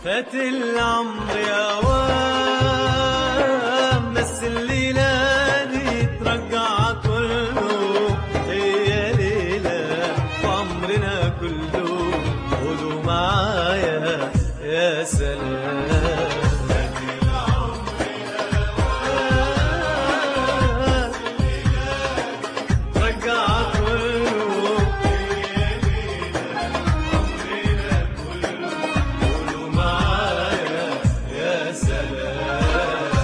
فات العمر يا وام بس الليلة دي ترجع كله هي ليلة وعمرنا كله خدوا معايا يا سلام رجع كله قولوا معايا يا سلام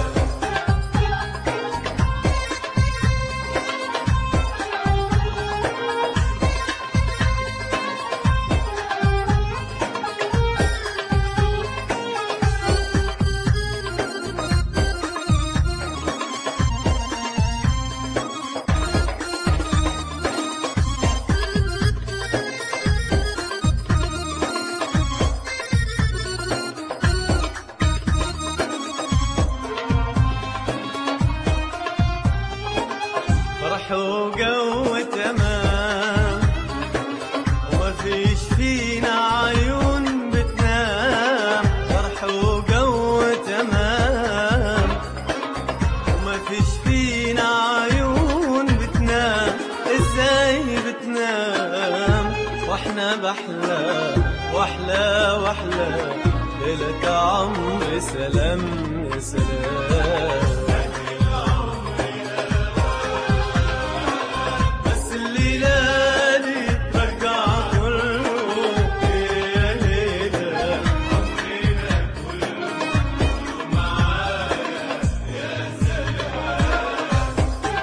فرح وجو تمام وما فيش فينا عيون بتنام فرح وجو تمام وما فيش فينا عيون بتنام ازاي بتنام واحنا بحلى واحلى واحلى ليلة عمر سلام يا سلام بس الليلة دي ترجع كله يا ليلة عمرنا كله معايا يا سلام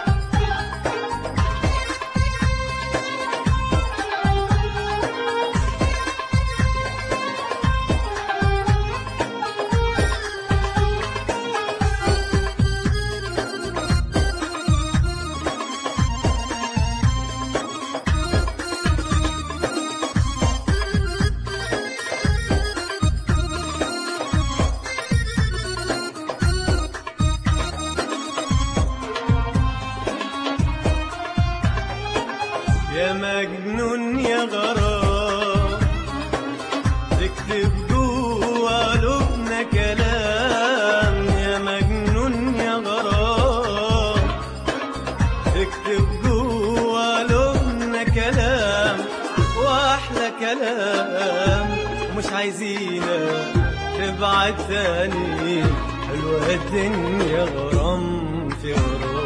يا مجنون يا غرام تكتب جوا قلوبنا كلام يا مجنون يا غرام تكتب جوا قلوبنا كلام واحلى كلام ومش عايزينك تبعد تاني حلوة الدنيا غرام في غرام